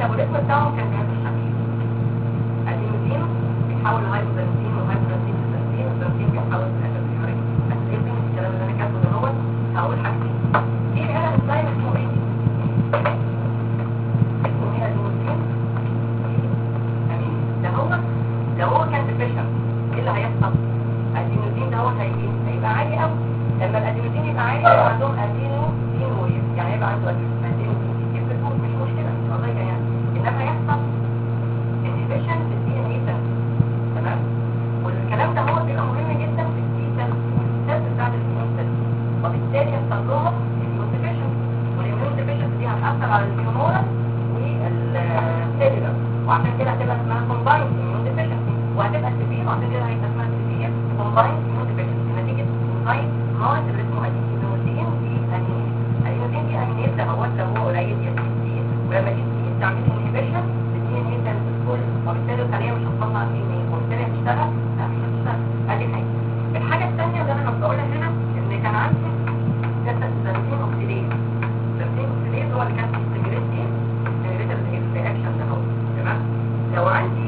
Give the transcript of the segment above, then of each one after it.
الميتابوليزم بتاعهم كان بهذا الشكل الادينوزين بيتحول لهايبوزنسين وهايبوزنسين لزنسين والزنسين بيتحول للادينوزين بس ايه فين الكلام اللي انا كاتبه ده هو هقول حاجتين في هنا انزيم اسمه ايه؟ اسمه ايه ادينوزين امين ده هو لو هو كان ديفيشن ايه اللي هيحصل؟ الادينوزين ده هو هيجي هيبقى عالي قوي لما الادينوزين يبقى عالي يبقى عندهم ادينوزين ويف يعني هيبقى عنده ادينوزين كتير في الفود مش مشكله مش قضيه يعني انما هيحصل انهبيشن في الدي ان اي سيل تمام والكلام ده هو بيبقى مهم جدا في الدي سيل والسيل بتاعت الاميون سيل وبالتالي يحصل لهم اميون ديفيشن والاميون ديفيشن دي هتاثر على الهيومورال والسيلولر وعشان كده هتبقى اسمها كومبايند اميون ديفيشنسي وهتبقى سيفير وعشان كده هيبقى اسمها سيفير كومبايند اميون ديفيشنسي نتيجه انزيم ناقص اللي اسمه ادينوزين دي امينيز الادينوزين دي امينيز ده هو لو هو قليل يزيد كتير ولما يزيد كتير تعمل انهبيشن للدي ان اي سيلز كل وبالتالي الخليه مش هتطلع دي ان اي وبالتالي هتشتغل لا مش هتشتغل ادي حاجه الحاجه الثانيه اللي انا بقولها هنا ان كان عندي زنسين اوكسيديز زنسين اوكسيديز هو اللي كان بيستمرت دي ستيميوليتر الرياكشن ده هو تمام لو عندي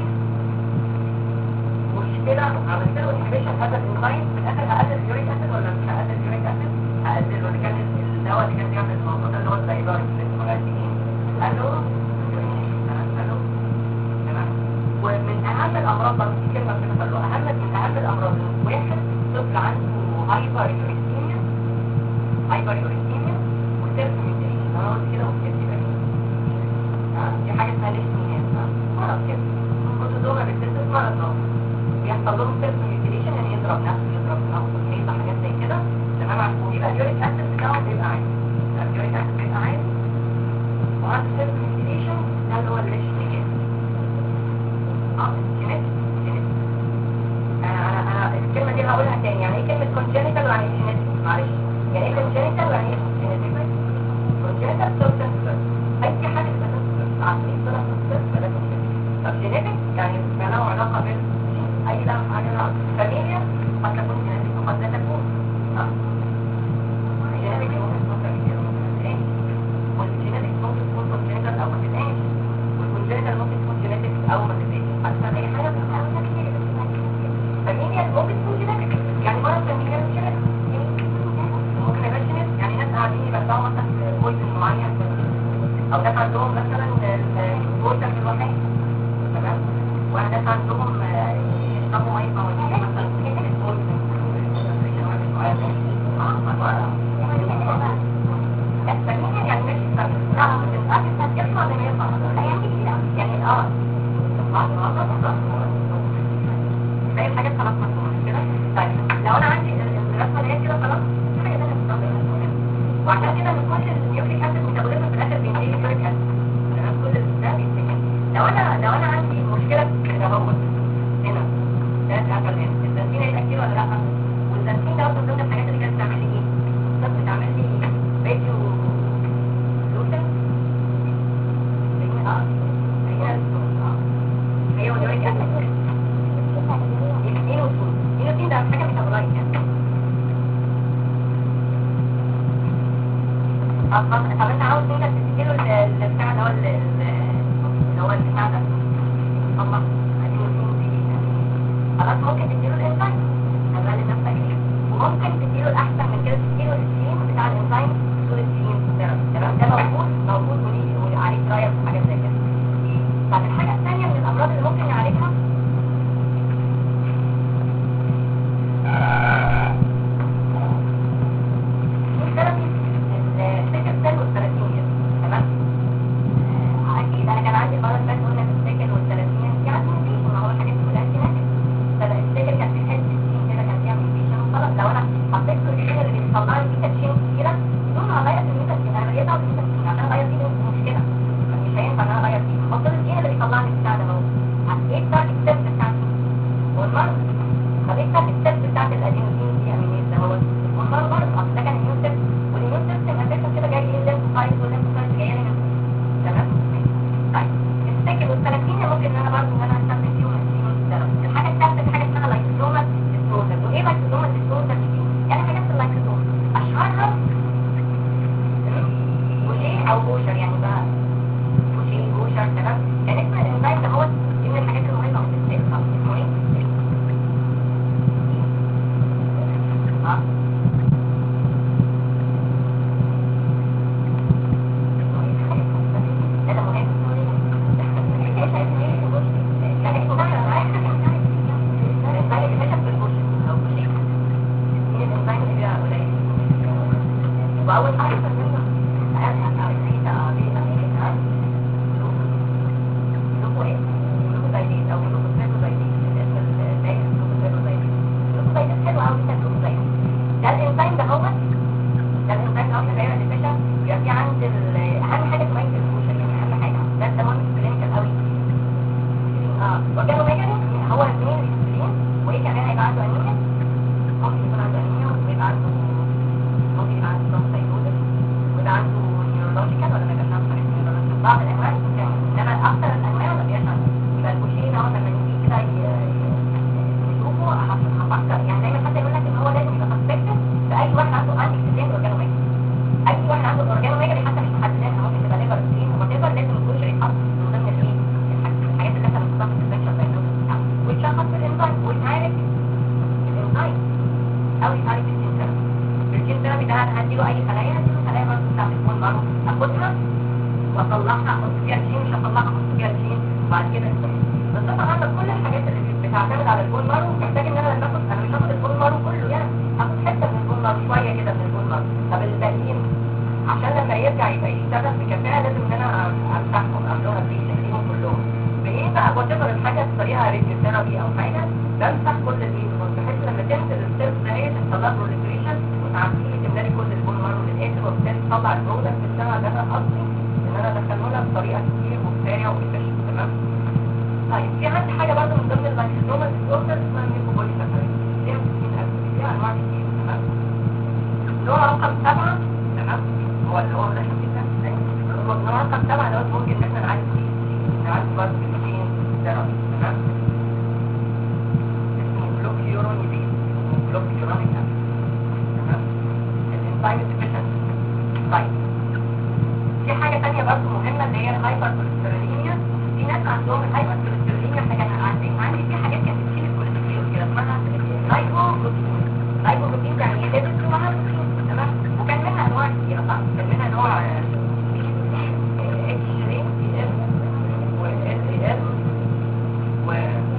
مشكله عملت له انهبيشن هذا الانزيم في الاخر هقلل اليوريك اسيد ولا مش هقلل اليوريك اسيد هقلل ولا كان الدواء اللي كان بيعمل الموضوع ده اللي هو الزايداريك اللي اسمه غالبين قال له قال له تمام ومن اهم الامراض برضه في كلمه كده قال له اهم من اهم الامراض إن واحد طفل عنده هايبر يوريثيميا هايبر يوريثيميا وسيرف ميوتيشن انا قلت كده وكتبت كده دي حاجه اسمها ليشمينيا مرض كده كورتيزوما بتسبب مرض ده بيحصل لهم سيرف ميوتيشن يعني يضرب نفسه يضرب نفسه يحصل حاجات زي كده تمام ويبقى اليوريك اسيد بتاعه بيبقى عالي يبقى اليوريك اسيد بيبقى عالي وعنده سيرف ميوتيشن ده اللي هو الليشمينيا اه جينيتك جينيتك انا انا انا الكلمه دي هقولها تاني يعني ايه كلمه كونجنتال ويعني ايه جينيتك معلش يعني ايه كونجنتال ويعني ايه جينيتك كونجنتال سيرفس اي حاجه بتبقى عقليه طلع سيرفس فده كونجنتال طب جينيتك يعني ما له علاقه بال اي لا حاجه لا فاميليا قد تكون جينيتك وقد لا تكون اه جينيتك ممكن تكون فاميليا ممكن ما تبقاش والجينيتك ممكن تكون كونجنتال او ما تبقاش والكونجنتال ممكن تكون جينيتك او ما تبقاش حتى اي حاجه فاميليا ممكن تكون جينيتك يعني مرض فاميليا مش جينيتك ممكن يبقى جينيتك يعني ناس قاعدين يبقى مثلا بويزن معين او ناس عندهم مثلا الجوزة في الوحيد تمام وناس عندهم يشربوا ميه موجودة مثلا الفاميليا يعني مش لا مش الأكل يطلع زي ما يطلع يعني اه زي الحاجات خلاص مفهومة كده طيب لو انا عندي الرسمه اللي هي كده خلاص في حاجه ثانيه بتطلع وعشان كده من كل النيوكليك اسيد ميتابوليزم في الاخر بينتهي اليوريك اسيد تمام كل ده بينتهي لو انا لو انا عندي مشكله كده اهو هنا ثلاث عشر هنا الزنسين هيبقى كتير ولا لا والزنسين ده اصلا ضمن الحاجات اللي كانت بتعمل لي ايه؟ كانت بتعمل لي فيديو لوشن اه هي اه هي واليوريك اسيد اينوسين اينوسين ده حاجه ميتابولايت يعني طب طب انت عاوز انت تديله البتاع اللي هو اللي هو البتاع ده الله اينوسين دي خلاص ممكن تديله الانزيم هتغلي نفسك ايه وممكن تديله الاحسن من كده تديله الجين بتاع الانزيم صورة جين تمام ده موجود موجود وليه عليه ترايل وحاجات زي كده طب الحاجه الثانيه من الامراض اللي ممكن نعالجها الثيرابي السكر سيل والثلاثين تمام اكيد انا كان عندي مرض فات قلنا في السكر والثلاثين في عندي ميوتيشن ما هو الحاجات دي كلها جيناتيك فالسكر كان في حته جين كده كان فيها ميوتيشن خلاص لو انا حطيت له الجين اللي بيطلع لي بيتا تشين كتيره بدون ما اغير في البيتا تشين انا بقيت اقعد بيتا تشين عشان اغير فيه مشكله مش هينفع ان انا اغير فيه حط له الجين اللي بيطلع لي البتاع ده اهو ايه التارجت سيل بتاعتي والمرض طب ايه التارجت سيل بتاعت الادينوسين دي امينيز ده هو والمرض برضه اصل ده كان اميون سيل والاميون سيستم اساسا كده جاي ايه الليمفوسايت والليمفوسايت جايه لي من تمام طيب السكن والثلاثين ممكن ان انا برضه ان انا استخدم فيهم السيروم الحاجه الثالثه في حاجه اسمها لايكوزومال ديسبوزل وايه لايكوزومال ديسبوزل دي يعني حاجات في اللايكوزوم اشهرها بوشيه او بوشر يعني بقى بوشيه بوش كوشر تمام كان اسم الانزيم ده هو دي من الحاجات المهمه في السيل طب اسمه ايه؟ اه ده ده مهم وأول حاجة ده الانزيم ده هو ده الانزيم ده هو زي ما الفكره بيبقى في عند ال- اهم حاجه تميز الكوشه يعني اهم حاجه ده ده مهم كلينيكال قوي اه وكانوا ميجاني هو اثنين الانسولين وايه كمان هيبقى عنده انيميا ممكن يكون عنده انيميا ويبقى عنده ممكن يبقى عنده سايكوزس ويبقى عنده نيورولوجيكال ولا ما يبقاش عنده حاجات neurological. بعض الانواع ممكن انما اكثر الانواع ما بيبقاش عنده يبقى الكوشين هو لما نيجي كده ي- نشوفه هف- هفكر يعني دايما حتى يقول لك ان هو لازم يبقى سسبكتد في اي واحد عنده انتي اكسيدنت اورجانوميجالي اي واحد عنده اورجانوميجالي حتى مش محددينها ممكن تبقى ليفر ستريم وات ايفر لازم الكوشر يتحط من ضمن الايه الحاجات الحاجات اللي احنا بنحطها في السسبكشن دايجنوستس بتاعه ويتشخص في الانزيم ويتعالج الانزيم او يتعالج بالجين ثيرابي الجين ثيرابي ده هديله اي خلايا هديله خلايا برضه بتاعت البون مارو اخدها واطلعها احط فيها الجين مش هطلعها احط فيها الجين وبعد كده بس طبعا انا كل الحاجات اللي بتعتمد على البون مارو محتاج ان انا لما اخد انا مش هاخد البون مارو كله يعني هاخد حته من البون مارو شويه كده من البون مارو طب الباقيين عشان لما يرجع يبقى يشتغل بكفاءه لازم ان انا امسحهم اعملهم بريش اخليهم كلهم بايه بقى وات ايفر الحاجه بطريقه ريديو ثيرابي او حاجه بمسح كل الايدون بحيث لما تنزل السيلز دهيت تحصل لها بروليفريشن وتعدي تملى لي كل البون مارو للاخر وبالتالي تطلع البرودكت بتاعها اللي انا قصدي ان انا ادخله لها بطريقه كتير وكفايه وافيشنت تمام طيب في عندي حاجه برضه من ضمن اللايكوزومال ديسوردر اسمها ميوكوبوليساكرايد ليها 60000 ليها انواع كتير تمام نوع رقم سبعة تمام هو اللي هو ده جدا نوع رقم سبعة دوت ممكن ان احنا نعالج فيه نعالج برضه بالجين ثيرابي تمام اسمه جلوكيورونيدين جلوكيورونيك تمام الانزيم ديفيشنسي طيب في حاجة تانية برضه مهمة اللي هي الهايبر كوليسترولينيا في ناس عندهم الهايبر كوليسترولينيا حاجة عندي عندي في حاجات كانت بتشيل الكوليسترول كده اسمها لايبوبروتين لايبوبروتين يعني ايه ليبيد ومعاها بروتين تمام وكان منها انواع كتيرة صح؟ كان منها نوع اتش دي ال و ال ال و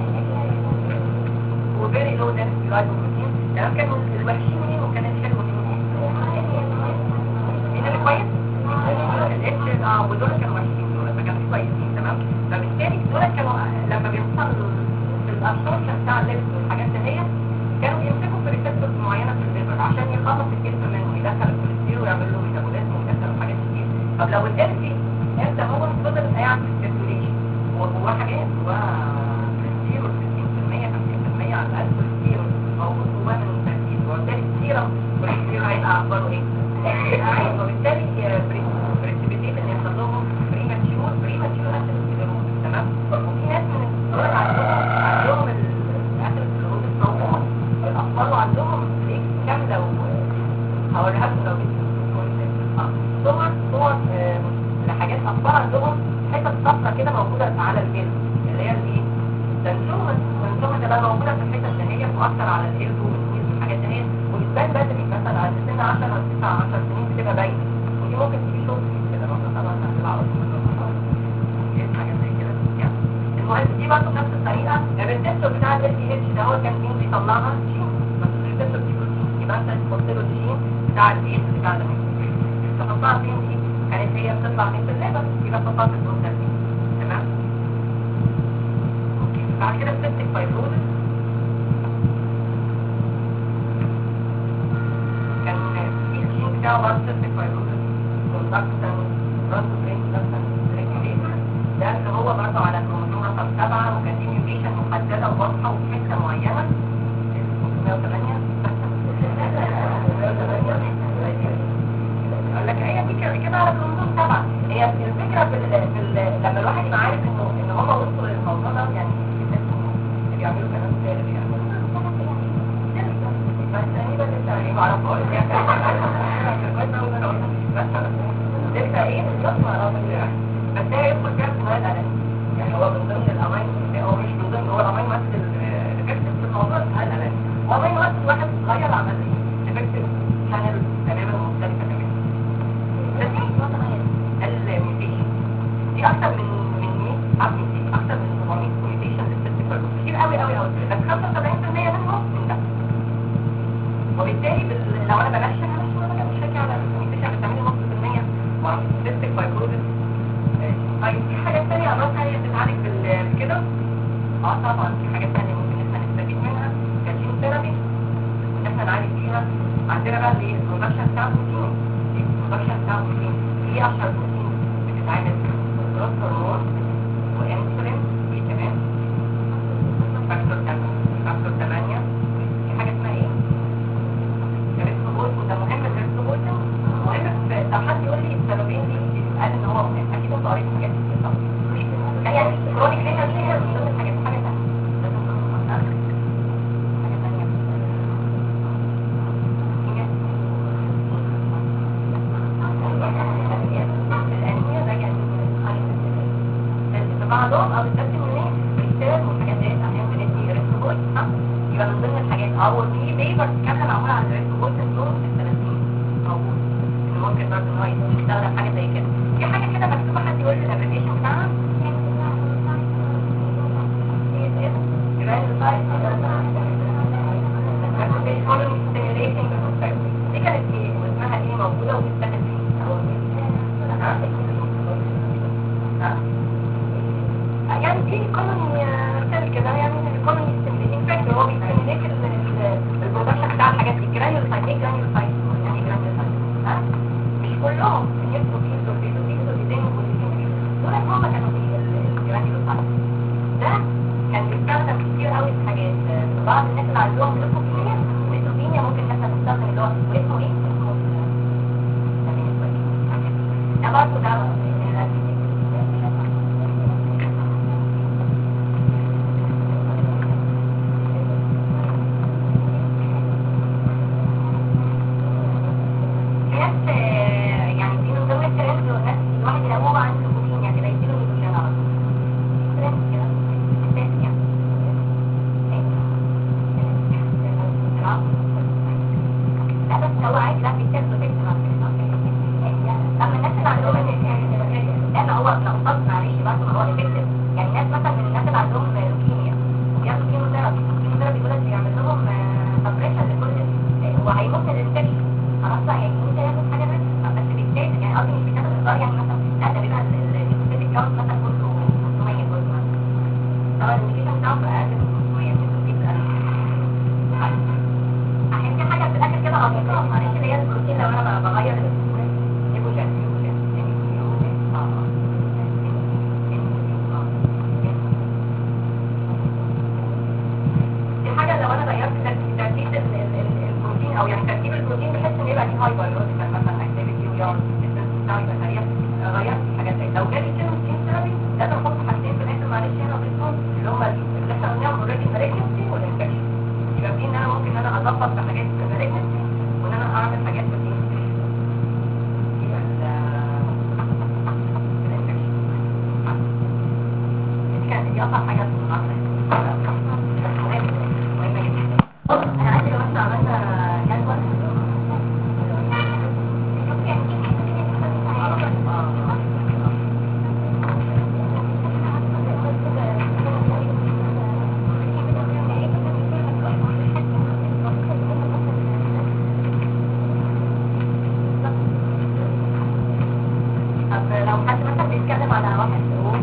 وفيري لو دنسيتي لايبوبروتين تمام كانوا الوحشين مين وكان الحلو مين؟ مين اللي كويس؟ الاتش اه ودول كانوا وحشين دول ما كانوش كويسين تمام فبالتالي دول كانوا لما بيوصل الابسوربشن بتاع اللبس والحاجات دي كانوا يمسكوا في ريسبتورز معينه في الليفر عشان يخلص الجسم منه يدخل الكوليسترول ويعمل له ميتابوليزم ويدخل حاجات كتير طب لو الانسي انت هو فضل قاعد في السيركوليشن هو جواه حاجات جواه كوليسترول 60% 50% على الاقل كوليسترول موجود جواه من التركيز وبالتالي السيرم كوليسترول هيبقى اخباره ايه؟ عالي وبالتالي بريسبيتيت ان يحصل لهم بريماتشور بريماتشور اثيروسكليروز تمام وفي ناس من الدول عندهم عندهم الاثيروسكليروز موجود الاطفال عندهم ليك كامله وهوريها لكم لو اه صور صور آه، لحاجات اطفال عندهم حتت صفرا كده موجوده على الجلد اللي هي الايه؟ التنسومه التنسومه ده بقى موجوده في الحتت اللي هي مؤثر على الجلد والنيل والحاجات دي وبتبان بدري مثلا على سن 10 او 9 10 سنين بتبقى باينه ودي ممكن تيجي شوط كده مثلا طبعا هتبقى على طول حاجه زي كده يعني المهم دي برضه نفس الطريقه الريسبتور بتاع ال دي اتش ده هو كان مين بيطلعها جين بس الريسبتور دي بروتين يبقى انت تحط له الجين بتاع الدي اتش بتاع ده تحطها فين دي كانت هي بتطلع من الليفر يبقى تحطها في البروتين تمام اوكي بعد كده السيستيك فايبروزس كان في الجين بتاعه برضه سيستيك فايبروزس كونتاكتن برانتو برين كونتاكتن ريجوليتور ده اللي هو برضه على الكروموسوم رقم سبعة وكان دي ميوتيشن محددة وواضحة وفي حتة معينة 108 قال لك هي دي كده كده على الكروموسوم سبعة هي الفكرة في, ال في ال لما الواحد يبقى عارف انه ان هم وصلوا للموضوع ده يعني اللي بيعملوا كلام سالب يعني بس تقريبا لسه ايه معرفش اقول لسه ايه بالظبط ما اعرفش بس هي يدخل فيها النواه الالاني يعني هو من ضمن الامين هو مش من ضمن هو الامين مثل افكتيف في الموضوع النواه الالاني وامين مثل واحد صغير عمل ايه افكتيف شانل تماما مختلفه تماما الميوتيشن دي اكتر من من 100 عارف دي اكتر من 700 ميوتيشن للسيستم كتير قوي قوي قوي بس 75% منهم من ده وبالتالي بال... لو انا بمشي انا مش انا مش فاكر على الميوتيشن بتعمل نص في المية مع سيستم فايبروزس طيب في حاجات تانية عملتها هي بتتعالج بال- بكده اه طبعا في حاجات تانية ممكن احنا نستفيد منها كجين ثيرابي ان احنا نعالج بيها عندنا بقى اللي البرودكشن بتاع البروتين البرودكشن بتاع البروتين في اشهر بروتين بتتعمل جروث هرمون وانسولين في كمان فاكتور 8 فاكتور 8 في حاجه اسمها ايه؟ الريسبوت وده مهم الريسبوت مهم في طب حد يقول لي السببين دي قال ان هو مهم اكيد انت قريت حاجات كتير طبعا يعني كرونيك رينال فيلر من ضمن الحاجات حاجه ثانيه لازم تكون حاجه ثانيه الانيميا ده كان بعضهم او بتقسم منين ريسيرش والحاجات دي عشان بندي ريسبوت صح يبقى من ضمن الحاجات اه وفي بيبر كامله معموله على الريسبوت سندروم في الثلاثين موجود ان ممكن برضه ان هو يستخدم حاجه زي كده في حاجه كده مكتوبه حد يقول لي الابلكيشن بتاعها دي كانت ايه واسمها ايه موجوده وبتستخدم فين ها ها يعني دي كومني مثال كده يعني الكومني ستيميليتنج فاكتور هو بيستيميليت البرودكشن بتاع الحاجات دي جرانيول سايت ايه جرانيول سايت يعني ايه جرانيول سايت ها مش كلهم يبقوا في سولفيتو في سولفيتين وكلهم دول هم كانوا في الجرانيول سايت ده كان بيستخدم كتير قوي في حاجات في بعض الناس اللي عندهم ليوكوبينيا ليوكوبينيا ممكن احنا نستخدم اللي هو واسمه ايه؟ اسمه ده برضه ده ناس آه، يعني دي من ضمن الترند والناس الواحد يلاقوه عنده ليوكوبينيا كده يديله ليوكوبينيا على طول ترند كده اساسي يعني لا بس هو عادي لا بيتاخد وتكتب على فكرة. اما الناس اللي عندهم لا ما هو لو قصد معلش برضه ما هو افكتيف يعني ناس مثلا من الناس اللي عندهم لوكيميا بياخدوا كيموثيرابي الكيموثيرابي بيقول لك بيعمل لهم سبريشن لكل وهيموت الانفكشن خلاص بقى يعني ممكن ياخد حاجه بس بس بيتاخد يعني قصدي مش بيتاخد اختار يعني مثلا لا ده بيبقى الليكوسيتيك كاونت مثلا كله 500 كله مثلا طبعا الانفكشن بتاعه بقى اقل من 500 من 600 طيب عشان في حاجه في الاخر كده عبيطه معلش اللي هي البروتين لو انا بغير نيبوجين نيبوجين دي حاجه لو انا غيرت ترتيب ترتيب ال- ال- ال- البروتين او يعني ترتيب البروتين بحيث ان يبقى ليه هاي بايولوجيكال مثلا اكتيفيتي ويقعد السيستم بتاعه يبقى سريع غيرت حاجات زي لو جالي كده جين ثيرابي لازم احط حاجتين في الاخر معلش هنا ضيفهم اللي هم اللي احنا قلناهم اوريدي المالجنسي والانفكشن يبقى في ان انا ممكن ان انا اظبط في حاجات في المالجنسي وان انا اعمل حاجات في الايه يبقى الانفكشن دي كانت دي اصعب حاجه في المحاضره مهمه جدا انا عايز لو احنا عملنا جدول طب لو حد مثلا بيتكلم على واحد حقوق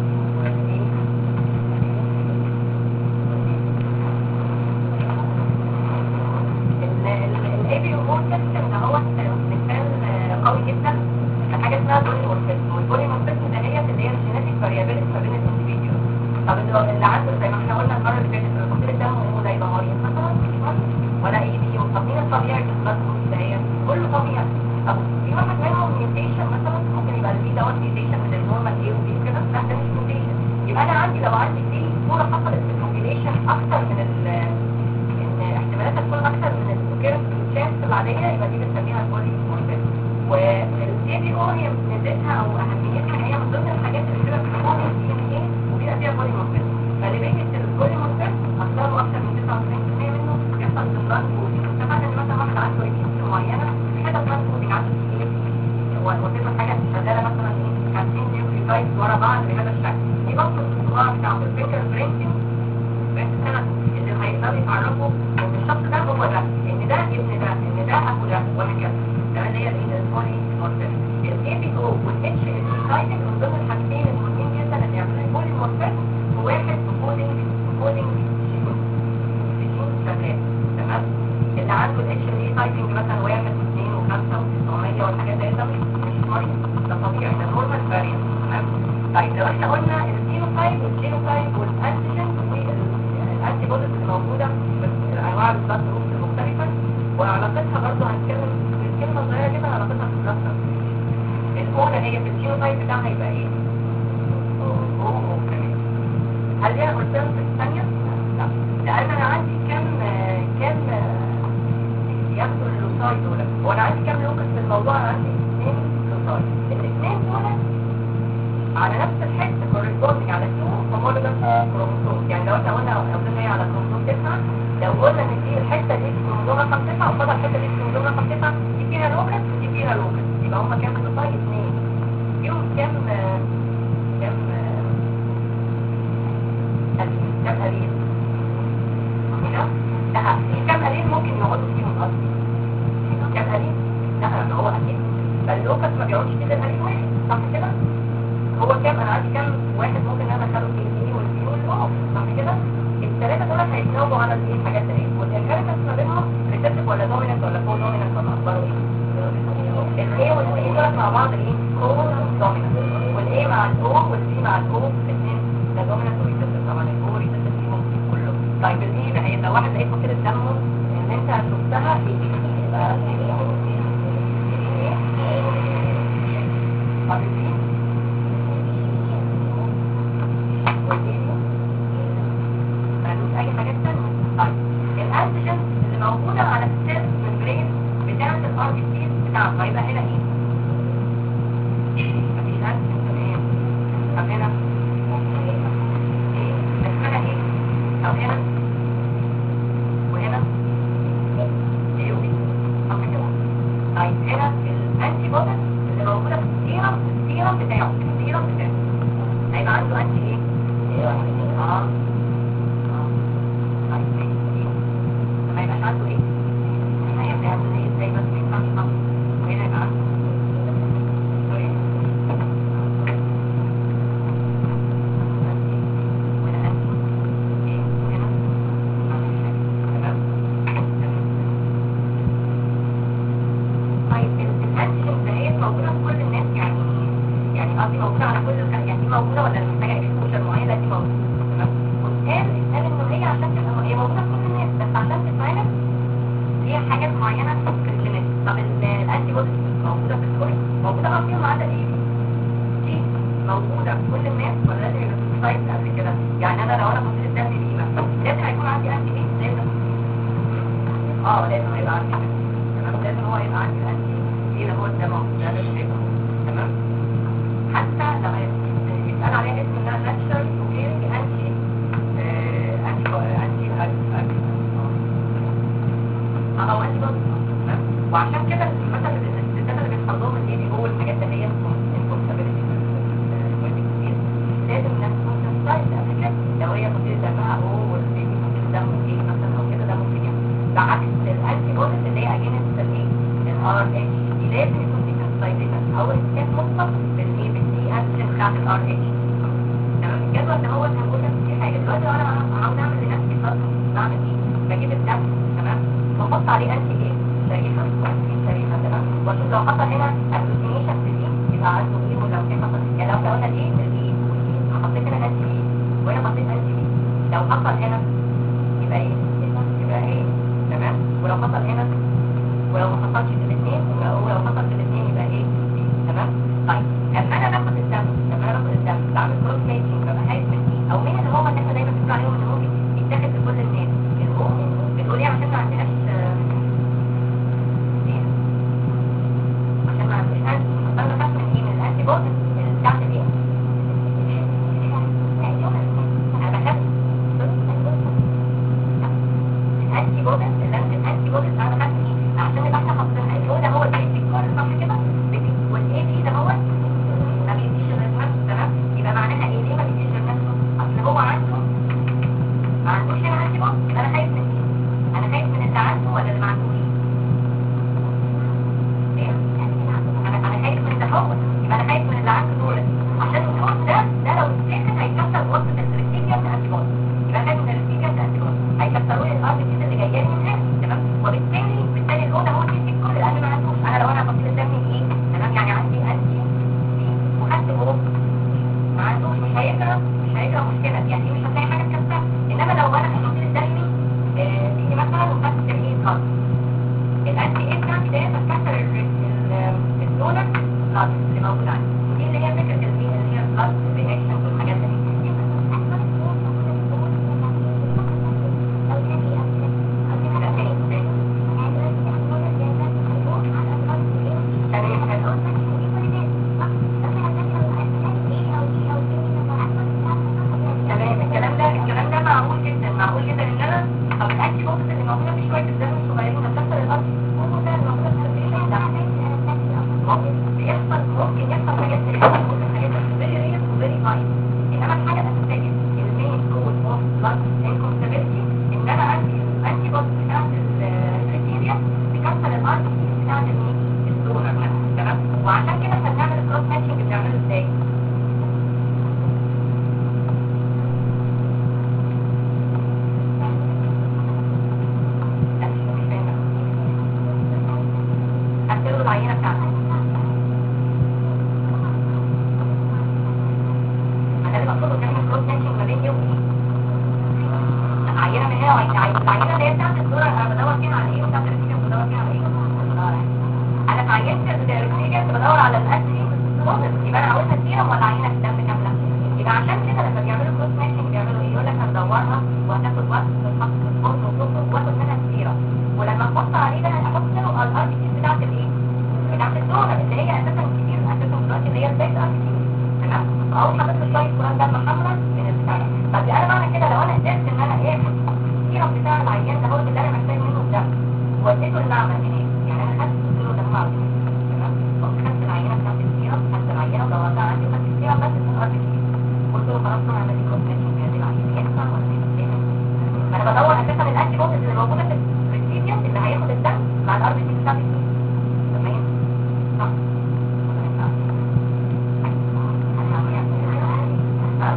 الاي بي او سيستم ده هو مثال آه، قوي جدا لحاجه اسمها بوليمورفيزم والبوليمورفيزم ده هي اللي هي الجينيتك فاريابيلتي ما بين الانديفيديوز طب اللي اللي عنده زي ما احنا قلنا المره اللي فاتت اللي فصيله دمه هو زي بهارين مثلا ولا اي بي طب مين الطبيعي في البلد ده هي كله طبيعي طب في واحد منهم ميوتيشن مثلا ممكن يبقى البي دوت ميوتيشن من النورمال اي وبي وكده لا ده مش ميوتيشن يبقى انا عندي لو عندي دي صوره حصلت في البوبيليشن اكتر من ال ان احتمالاتها تكون اكتر من السكيرت الشانس العاديه يبقى دي بنسميها البولي مورفيزم والاي بي او هي ميزتها او اهميتها ان هي من ضمن الحاجات اللي بتبقى بتكون بوليمورفيزم غالبية البوليمورفيزم أصداره أكثر من 99% منه بيحصل في البلاد كودينج اتفقنا إن مثلا واحد عنده ريكيس معينة في حتة بلاد كودينج عنده كتير وتبقى حاجة شغالة مثلا إيه 50 نيوكليوتايد ورا بعض بهذا الشكل دي برضه الصغار بتاعت الفينجر برينتنج بس السنة اللي هيقدروا يتعرفوا ان الشخص ده هو ده ان ده ابن ده ان ده اخو ده وهكذا ده اللي هي الايه البولي مورفيزم الاي بي او والاتش سايتنج من ضمن الحاجتين المهمين جدا اللي يعملوا البولي مورفيزم وواحد كودنج كودنج جين شغال تمام اللي عنده الاتش اي سايتنج مثلا واحد واثنين وخمسه وتسعمية والحاجات دي ده مش مش مريض ده طبيعي ده نورمال فاريانت تمام طيب لو احنا قلنا الفينوتايب والجينوتايب والانتيجين الانتي بوديز اللي موجوده في انواع البلاد جروبس المختلفه وعلاقتها برضه هنتكلم في كلمه صغيره كده علاقتها في البلاد الاولى هي في الجينوتايب بتاعها يبقى ايه؟ او او كمان هل ليها قلتهم في الثانيه؟ لا لان انا عندي كام كام ياخدوا اللوساي دول هو انا عندي كام لوكس في الموضوع انا عندي اثنين لوساي الاثنين دول على نفس الحته كورسبوندنج على تو هومولوجس كروموسوم يعني لو احنا قلنا قلنا هي على كروموسوم 9 لو قلنا ان دي الحته دي في كروموسوم رقم 9 وفضل الحته دي في كروموسوم رقم 9 دي فيها لوكس ودي فيها لوكس يبقى هم كام لوساي اثنين فيهم كام كام أليل كام أليل كده لا في كام أليل ممكن يقعدوا فيهم قصدي كام أليل لا هو أكيد فاللوكس ما بيقعدش كده الأليل واحد صح كده هو كام انا عندي كام واحد ممكن انا ادخله في البي والبي والاو صح كده الثلاثه دول هيتجاوبوا على الايه الحاجات دي والانهيرتنس ما بينهم ريسيبتيف ولا دوميننت ولا كو دوميننت ولا اخباره ايه الاي والبي دول مع بعض ايه كو دوميننت والاي مع الاو والبي مع الاو الاثنين ده دوميننت وريسيبتيف طبعا الاو ريسيبتيف فيهم كله طيب الايه ده هيبقى واحد لقيت كده دمه ان انت شفتها في يبقى طب الايه اي حاجات تانية طيب الانتيجين اللي موجودة على السيل ممبرين بتاعة الار بي سي بتاعها هيبقى هنا ايه؟ مفيش انتيجين تمام طب هنا ايه؟ اسمها ايه؟ طب هنا وهنا ايه ودي طب كده طيب هنا الانتي بوديز اللي موجودة في السيرم السيرم بتاعه السيرم بتاعه هيبقى عنده انتي ايه؟ اه ما يبقاش عنده ايه هيبقى عنده ايه ازاي بس ما ينفعش صح وهنا يبقى عنده سوري وهنا انت ايه وهنا تمام طيب الانتيجين دهيت موجوده في كل الناس يعني يعني قصدي موجوده على كل يعني دي موجوده ولا محتاجه اكسبوجر معين لا دي موجوده تمام وقال قال انه هي عشان تبقى هي موجوده في كل الناس بس عشان تتعمل فيها حاجات معينه في الجينات طب الانتي بوديز موجوده في الكل موجوده اه فيهم عدد ايه دي موجوده في كل الناس ولا لازم يبقى في سايت قبل كده يعني انا لو انا كنت الدم دي مثلا لازم هيكون عندي انتي ايه لازم اه لازم هيبقى عندي كده تمام لازم هو يبقى عندي الانتي ايه اللي هو الدم اهو ده لازم يبقى تمام حتى لو يتقال عليها اسم انها ناتشرال كوكيرنج انتي انتي انتي اه انتي تمام وعشان كده مثلا الستات اللي بيحصل لهم الاي بي او والحاجات اللي هي الكونسابيلتي لازم انها تكون سنسايز قبل كده لو هي ممكن دمها او والبيبي ممكن دمه ايه مثلا او كده ده ممكن يعني بعكس الانتي بوديز اللي هي اجينست الايه الار اتش دي لازم يكون في سنسايزيشن او اسكان مطلق بالايه بالدي انتيجين بتاعت الار اتش تمام الجدول ده هو اللي هنقول لك فيه حاجه دلوقتي لو انا عاوز اعمل لنفسي خط بعمل ايه؟ بجيب الدم تمام واحط عليه انتي ايه؟ شريحه شريحه تمام واشوف لو حصل هنا اسوسيشن في دي يبقى عنده ايه ولو كان حصل يعني لو قلنا الايه الايه حطيت هنا انتي ايه وهنا حطيت انتي ايه لو حصل هنا يبقى ايه؟ يبقى ايه؟ تمام ولو حصل هنا ولو ما حصلش في الاثنين ولو حصل في الاثنين يبقى ايه؟ تمام طيب لما انا باخد الدم لما انا باخد الدم بعمل كروس ماتشنج ببقى عايز من ايه او مين اللي هم اللي احنا دايما بنقول عليهم ان ممكن يتاخد في كل الناس الام بتقول ايه عشان ما عندناش ايه عشان ما عندناش انتي انا بخاف من ايه من الانتي بوديز بتاعت الايه هو يبقى انا خايف من اللي عنده دول عشان الدول ده ده لو اتاخد هيكسر وسط الريسيبيانت انتي بودي يبقى خايف من الريسيبيانت انتي بودي هيكسروا لي الار بي سي اللي جايه لي من هنا تمام وبالتالي بالتالي الاولى هو اللي كل لان ما عندوش انا لو انا فصيل دمي ايه تمام يعني عندي انتي وخدت جروب ما عندوش مش هيجرى مش هيجرى مشكله يعني مش هتلاقي حاجه تكسر انما لو انا فصيل دمي آه، تيجي مثلا وخدت ايه خالص الانتي ايه بتاعتي ديت هتكسر الدولار بلاد اللي موجود عندي ودي اللي هي فكره اللي هي اللي هي بلاد رياكشن والحاجات دي تمام الكلام ده الكلام ده معقول جدا معقول جدا ان انا طب الانتي بوديز اللي موجوده في شويه الدم الصغيرين هتكسر الارض ممكن الموجوده في السيرفيس ده ممكن بيحصل ممكن يحصل حاجات زي كده ممكن حاجات فيري رير وفيري هاي انما الحاجه الاساسيه المين كود اوف بلاد انكونستابيلتي ان انا عندي الانتي بوديز بتاعت الكريتيريا تكسر الار بتاعت المين الدونر تمام وعشان كده احنا بنعمل الكروس ماتشنج بنعمله ازاي؟ لا مش مش فاهمه هكتبوا العينه بتاعتك انا اللي بقصده تعمل كروس ماتشنج ما بين دي ودي عينه من هنا وعينه العينه اللي هي بتاعت الصوره انا بدور فيها على ايه وبتاعت الريسيجنت بدور فيها على ايه انا في عينه الريسيجنت بدور على الاسري بوزيتيف يبقى انا عاوزها سيرم ولا عينه في الدم كامله يبقى عشان كده لما بيعملوا كروس ماتشنج بيعملوا ايه يقول لك هندورها وهتاخد وقت تتحط في الفرن وتخرج واخد منها السيرم ولما نحط عليه ده هنحط له الار بي سي بتاعت الايه بتاعت الدونر اللي هي اساسا كتير اساسا دلوقتي اللي هي البيت ار بي سي تمام اهو حاطط له شويه كرات دم حمراء من البتاع ده طب انا معنى كده لو انا قدرت ان انا اخد السيرم بتاع العيان ده هو اللي انا محتاج منه الدم واديته للمعمل منين يعني انا خدت قلت له ده معمل تمام قمت خدت العينه بتاعت السيرم خدت العينه ودورتها عندي وخدت السيرم بس من الار بي سي قلت له خلاص انا هعمل لي كروس ماتشنج بهذه العينه ينفع ولا ما ينفعش ما انا بدور اساسا الانتي بوديز اللي موجوده في الريسيبيانت اللي هياخد الدم مع الار بي سي بتاعت السيرم تمام صح ولا ما ينفعش؟ ها؟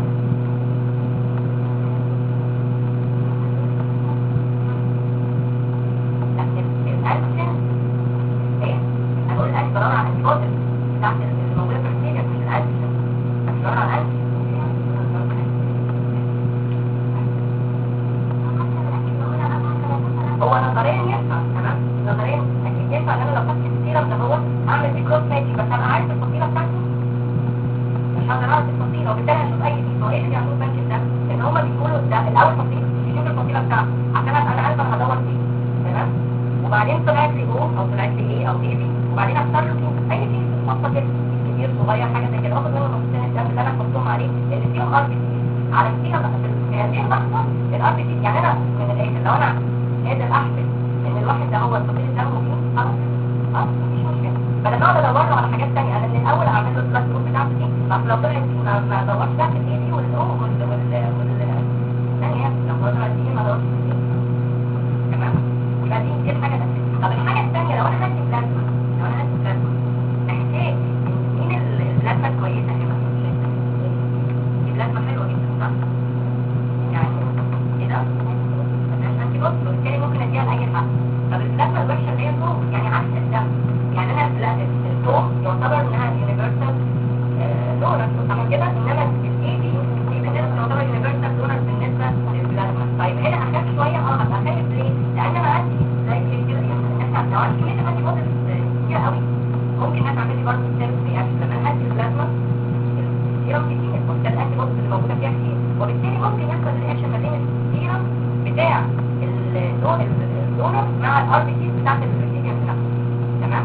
لا الانتين ايه؟ انا بقول الانتي بدور على الانتي بوديز بتاعت اللي موجوده في الريسيبيانت مش الانتين بدور على الانتي هو نظريا ينفع تمام نظريا اكيد ينفع ان انا لو خدت السيرم ده هو هعمل فيه كروس ماتش بس انا عارف الفصيله بتاعتي مش هقدر اعرف الفصيله وبالتالي هشوف اي فيس هو ايه اللي بيعملوه بنك ده ان هم بيقولوا ده الاول فصيله يشوف الفصيله بتاعته عشان ابقى انا عارف انا هدور فيه تمام وبعدين طلعت لي او او طلعت لي ايه او ايه بي وبعدين اختار له فيه اي فيس خاصه كده كبير صغير حاجه زي كده واخد منه نصين الدم اللي انا احطهم عليه اللي فيهم ار بي سي على فيها بقى في هذه اللحظه الار بي سي يعني انا من الاخر لو انا قادر احسب ان الواحد ده هو الفصيل الدم فيه خلاص اه مفيش مشكله بدل ما اقعد ادور له على حاجات ثانيه انا من الاول اعمل له البلاد جروب بتاعته دي طب لو طلعت دي ما ما ادورش بقى في الاي دي والاو وال وال وال ثانيه لو طلعت دي ما ادورش في دي تمام يبقى دي دي الحاجه الاساسيه طب الحاجه الثانيه لو انا هدي بلازما لو انا هدي بلازما محتاج مين ال- البلازما الكويسه هنا دي بلازما حلوه جدا صح يعني ايه ده مفيهاش انتي بوديز وبالتالي ممكن اديها لاي حد طب البلازما الوحشه اللي هي الفوق يعني عكس الدم يعني انا لا الفوق يعتبر انها يونيفرسال دونر صح كده انما الاي دي دي بالنسبه تعتبر يونيفرسال دونر بالنسبه للبلازما طيب هنا اخاف شويه اه هبقى خايف ليه؟ لان انا عندي زي كده احنا لو عندي كميه انتي بوديز كتير قوي ممكن انها تعمل لي برضه سيلف رياكشن لما انا هدي البلازما السيرم كتير وبالتالي الانتي بوديز اللي موجوده فيها كتير وبالتالي ممكن يحصل رياكشن ما بين السيرم بتاع الدو- الدونر مع الار بي سي بتاعت الريسيبيانت بتاعته تمام؟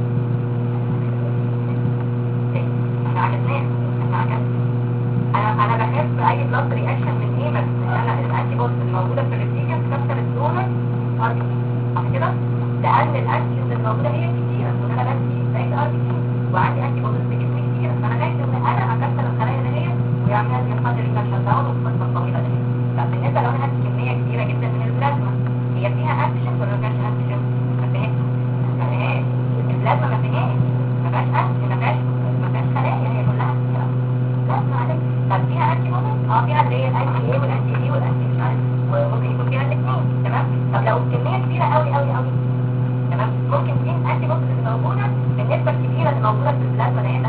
إيه؟ احنا عجبناه احنا عجبنا انا انا بخاف اي بلاد رياكشن من ايه بس انا الانتي بوديز الموجوده في الريسيبيانت تكسر الدونر ار بي سي صح كده؟ لان الانتي اللي موجوده هي كتيره وان انا بدي زي ار بي سي وعندي انتي بوديز بجسمي كتير فانا خايف ان انا اكسر الخلايا اللي هي ويعمل لي يحصل لي شت داون والقصه الطويله دي طب بالنسبه لو انا هدي كميه كبيره جدا من البلازما هي فيها اكشن ولا ما فيهاش اكشن؟ ما فيهاش ما فيهاش البلازما ما فيهاش ما فيهاش اكشن ما فيهاش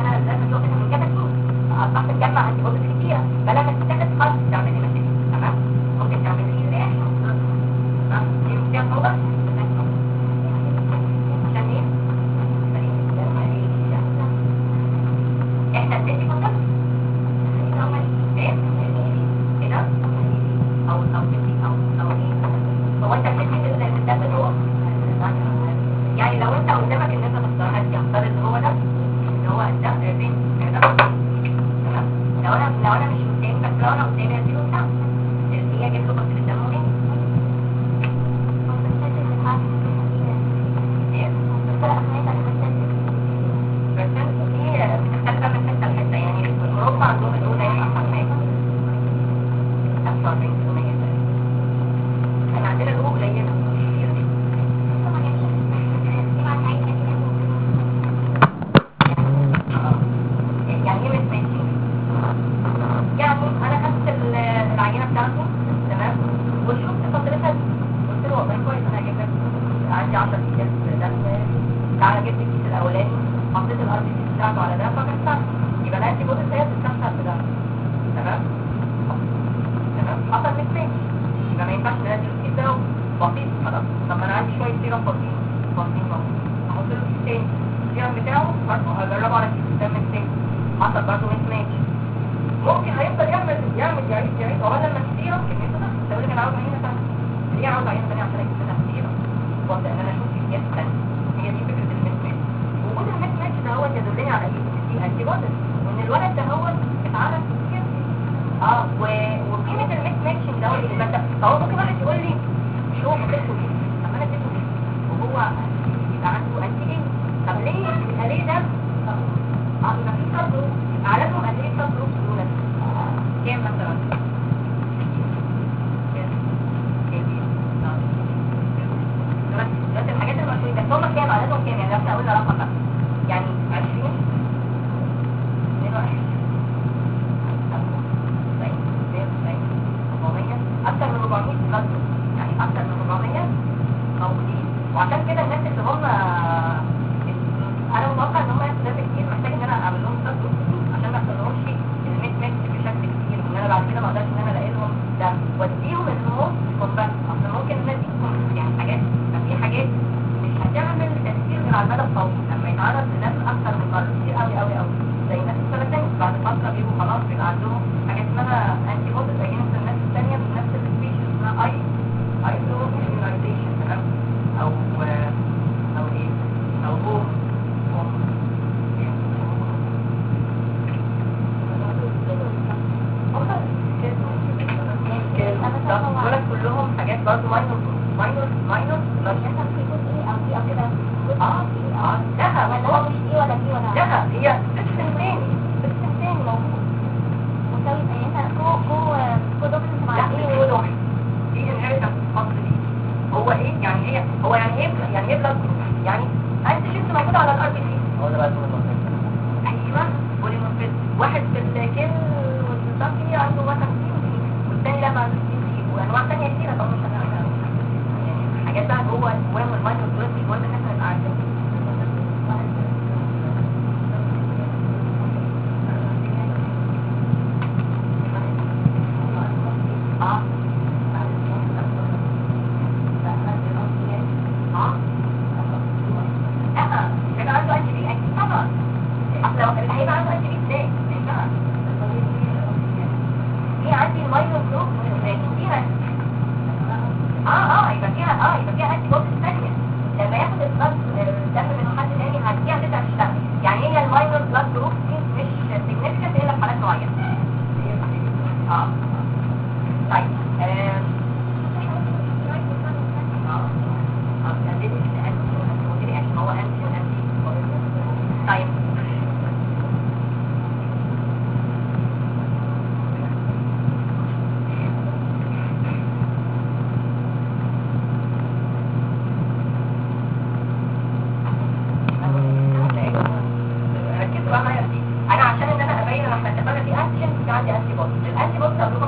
انا لازم اشوف من كده شوف اصبحت تجمع انتي بوديز كتيره فلما تتاخد خلاص تعمل لي مشاكل تمام ممكن تعمل لي رياكشن تمام دي فيها صعوبه عشان ايه؟ احنا بندي كونتاكت ايه؟ ايه ده؟ او او تدي او او ايه؟ هو انت بتدي في الدم جوه؟ يعني لو انت قدامك ان انت تختار هدي اختار اللي هو ده اللي هو ده الرين ده تمام؟ لو انا لو انا مش قدامي بس لو انا قدامي اديله بتاع اللي هي جبت له بس الدم ومين؟ ايه؟ بس هي بتختلف من حته لحته يعني في اوروبا عندهم الاولى يبقى حرفيا 45% احنا عندنا الاولى قليله كتير يعني ايه مش ماشي يعني انا خدت ال- العينه بتاعته تمام وشفت فترتها قلت له والله كويس انا هجيب لك عندي 10 اكياس دم تعالى جبت الكيس الاولاني حطيت الار بي سي بتاعته على ده فكسرت يبقى الانتي بوديز هي بتتكسر في ده تمام تمام حصل ميستيك يبقى ما ينفعش ننزل الكيس ده بسيط خلاص طب ما انا عندي شويه سيرم بسيط بسيط احط له كيس تاني السيرم بتاعه برضه اجربه على كيس الدم التاني حصل برضه ميستيك ممكن هيفضل يعمل يعمل يعيد يعيد هو لما السيرم كميته ده تقول لك انا عاوز عينه ثانيه ليه عاوز عينه ثانيه عشان اجيب منها سيرم وابدا ان انا اشوف الكيس الثانيه هي دي فكره الميس ماتش وجود الميس ماتش ده هو يدلني على ايه ان دي انتي بوديز وان الولد ده هو اتعرف كتير اه و... وقيمه الميس ماتشنج ده هو اللي بس فهو ممكن واحد يقول لي مش هو اديته ليه طب انا اديته ليه وهو يبقى عنده انتي ايه طب ليه يبقى ليه ده اه يبقى في سب جروب عددهم قد ايه سب جروب دول كام مثلا كام؟ كام؟ آه. دلوقتي دلوقتي الحاجات المشهورة بس هم كام عددهم كام يعني لو احنا قلنا رقم بقى يعني 20 22 اكتر من 400 بلد يعني اكتر من 400 موجودين وعشان كده الناس اللي هم انا متوقع ان هم ياخدوا دم كتير محتاج ان انا اعمل لهم سب عشان ما يحصلهمش الميت ميكس بشكل كتير وان انا بعد كده ما اقدرش ان انا الاقي لهم دم واديهم الهرمون كومباكت اصل ممكن ان انا اديهم يعني حاجات في حاجات مش هتعمل تاثير غير على المدى الطويل لما يتعرض لدم اكتر من مره كتير قوي قوي قوي زي الناس السرطان بعد فتره بيبقوا خلاص بيبقى عندهم حاجات اسمها انتي بوديز اجينست الناس الثانيه من نفس السبيشيز اسمها اي ايزو immunization تمام او او ايه او هو دول كلهم حاجات برضه ماينور ماينور ماينور اه اه لا هو لا هي سيستم تاني سيستم تاني موجود لا مش كل واحد دي انهيرتنس اصل دي هو ايه يعني ايه هو يعني ايه يعني ايه بلاد يعني انت شفت موجود على الار بي سي هو ده بقى اسمه ايوه بوليمورفيزم واحد في الكيل والتنقي عنده مثلا سي والتاني لا ما عنده سي سي وانواع تانية كتيرة طبعا مش هنعرفها يعني حاجات بقى جوه الجوام والمايكرو بلاد مش مهم ان احنا نبقى عارفين اه اه لا هيبقى عنده انتي بي اكيد طبعا اصل لو اللي هيبقى عنده انتي بي ازاي ما ينفعش هي عندي المايكرو جروب كتيرة اه اه يبقى فيها اه يبقى فيها انتي بوديز ثانيه لما ياخد البلاد الدم من حد تاني هتديها تبدا تشتغل يعني هي الماينور بلاد جروب دي مش سيجنفكت الا في حالات معينه اه طيب آم، اه اه ده دي انتي انتي هو انتي انتي طيب ركزوا بقى معايا في دي انا عشان ان انا ابين انا احنا اتفقنا في انتيجين في عندي انتي بودي الانتي بودي بتاع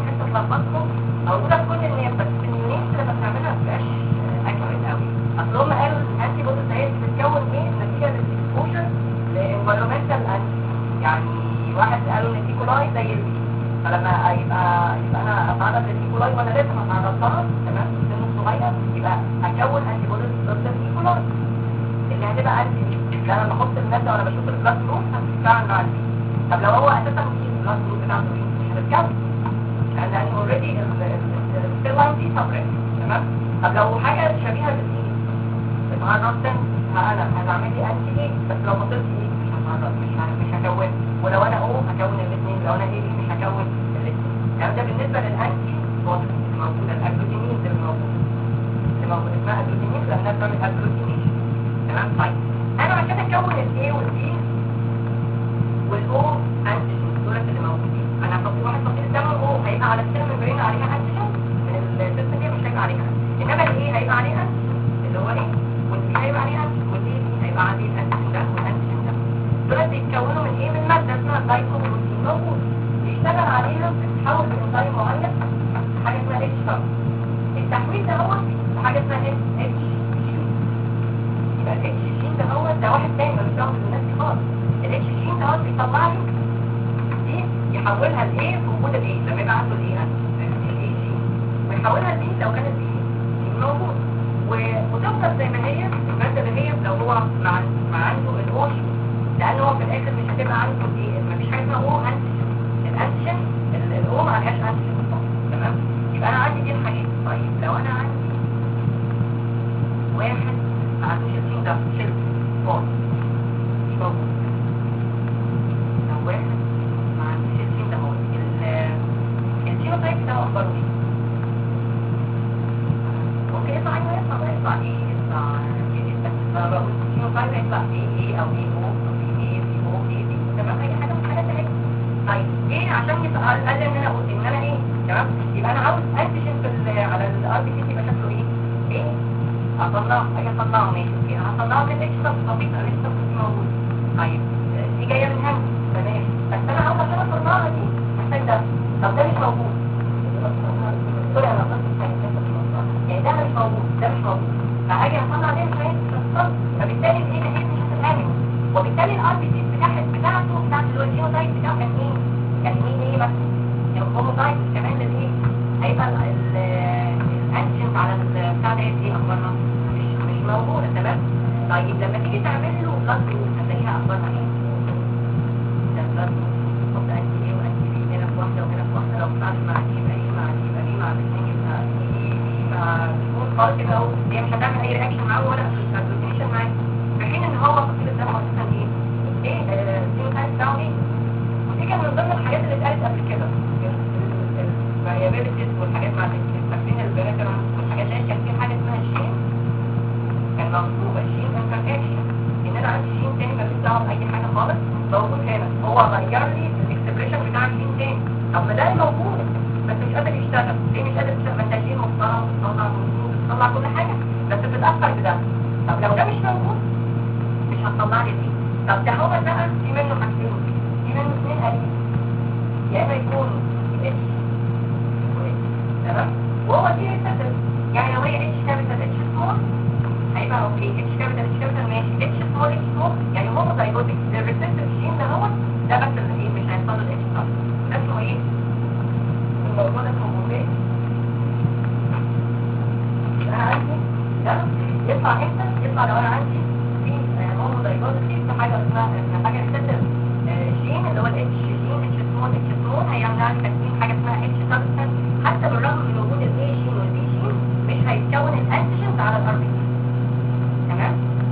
يعني واحد قالوا ان الايكولاي زي البي فلما يبقى يبقى انا اتعرض للايكولاي وانا لسه ما اتعرضتها تمام سن صغير يبقى هكون انتي بوديز ضد الايكولاي اللي هتبقى انتي ده انا بحط الماده وانا بشوف البلاد جروب هتتفاعل مع البي طب لو هو اساسا مش البلاد جروب بتاعته ايه مش هتتكون لان اوريدي السيل لاين دي سبريت تمام طب لو حاجه شبيهه بالدي اتعرضت انا هتعمل لي انتي ايه بس لو بطلت ايه مش هتعرض مش ه- مش هكون ولو انا او هكون الاثنين لو انا ايه مش هكون الاثنين الكلام ده بالنسبه للانتي بوديز اللي موجوده الاجلوتينينز اللي موجوده اللي موجوده اسمها اجلوتينينز لانها بتعمل اجلوتينيشن تمام طيب انا عشان اكون الاي والبي والاو انتيجين دولت اللي موجودين انا هحط واحد فصيل الدم او هيبقى على السيل ممبرين عليها انتيجين من السيستم دي مش هيبقى عليها انما الايه هيبقى عليها اللي هو ايه والبي هيبقى عليها والبي هيبقى عليه الانتيجين ده والانتيجين ده دولت بيتكونوا من ايه من ماده اسمها الدايكوبروتين موجود بيشتغل عليها بتتحول بانزيم معين حاجه اسمها اتش سب التحويل ده هو حاجه اسمها اتش اتش يبقى الاتش جين ده هو ده واحد تاني ملوش دعوه بالناس دي خالص الاتش جين ده هو بيطلع لي دي يحولها لايه في وجود الايه لما يبقى عنده الايه الايه جين ويحولها لايه لو كانت ايه جين موجود و- وتفضل زي ما هي الماده اللي هي لو هو مع مع عنده الاوش لان هو في الاخر مش هتبقى عنده ايه مفيش حاجه اسمها او انتيجين الانتيجين ال- الاو ما عليهاش انتيجين تمام يبقى انا عندي دي الحاجات طيب لو انا عندي واحد ما عندوش الجين ده شلت خالص مش موجود لو واحد ما عندوش الجين ده خالص ال- الجينوتايب ده اخباره ايه؟ ممكن يطلع ايوه يطلع بقى يطلع ايه يطلع ايه فانا بقول الجينوتايب هيطلع ايه ايه او ايه او او ايه ايه بي او ايه بي تمام اي حاجه من الحاجات دي طيب ايه عشان يبقى قال ان انا اقول ان انا ايه تمام يبقى انا عاوز انتيجين في ال- على الار بي سي يبقى شكله ايه؟ ايه اطلعه اجي اطلعه ماشي اوكي هطلعه من الاكس بس بسيط الاكس بس مش موجود طيب دي جايه من هنا تمام بس انا عاوز عشان اطلعها دي محتاج ده طب ده مش موجود سوري انا قلت حاجه لسه مش موجودة. يعني ده مش موجود ده مش موجود فاجي اطلع دي مش هيتكسر فبالتالي الايه ده مش هتتعمل وبالتالي الار بي سي بتاعت بتاعته بتاعت اللي هو الجينوتايب بتاعه كان ايه؟ كان ايه ايه بس الهوموتايب كمان للايه؟ هيبقى ال- ال- الانتيجنز على البتاع ده ايه اخبارها؟ مش مش موجوده تمام؟ طيب لما تيجي تعمل له بلاد جروب هتلاقيها اخبارها ايه؟ ده بلاد جروب تحط انتي ايه وانتي بي هنا في واحده وهنا في واحده لو بتعمل مع دي يبقى ايه مع دي يبقى ايه مع الاثنين يبقى ايه ايه مع الجروب خالص كده اهو هي مش هتعمل اي رياكشن معاه ولا اسوسيشن معاه في حين ان هو فصيل الدم اساسا ايه؟ ايه الجينوتايب بتاعه ايه؟ ودي كان من ضمن الحاجات اللي اتقالت قبل كده الفاريابيلتيز والحاجات مع التكوين البريتر والحاجات دي كان في حاجه اسمها الجين كان مكتوبه الجين انتراكشن ان انا عندي جين تاني ملوش دعوه باي حاجه خالص موجود هنا هو غير لي الاكسبريشن بتاع الجين تاني طب ما ده موجود بس مش قادر يشتغل ليه مش قادر يشتغل ما انت جين محترم بتطلع بروتين بتطلع كل حاجه بس بتتاثر بده طب لو ده مش موجود مش هتطلع لي دي طب ده هو بقى في منه حاجتين في منه اثنين قليل يا اما يكون اتش واتش تمام وهو دي يتسلسل يعني لو هي اتش كابيتال اتش سمول هيبقى اوكي اتش كابيتال اتش كابيتال ماشي اتش سمول اتش سمول يعني هو دايجوتيك الريسبتور جين ده هو ده بس اللي ايه مش هيحصل له الاتش طب ده اسمه ايه؟ الموضوع ده اسمه بومبي انا عندي ده يطلع امتى؟ يطلع لو انا عندي في هومو دايجوتيك في حاجه اسمها حاجه ريسبتور جين اللي هو الاتش جين اتش سمول اتش سمول هيعمل لي تكوين حاجه اسمها اتش سبستانس حتى بالرغم من وجود الاي جين والبي جين مش هيتكون الانتيجنز على الار بي تمام؟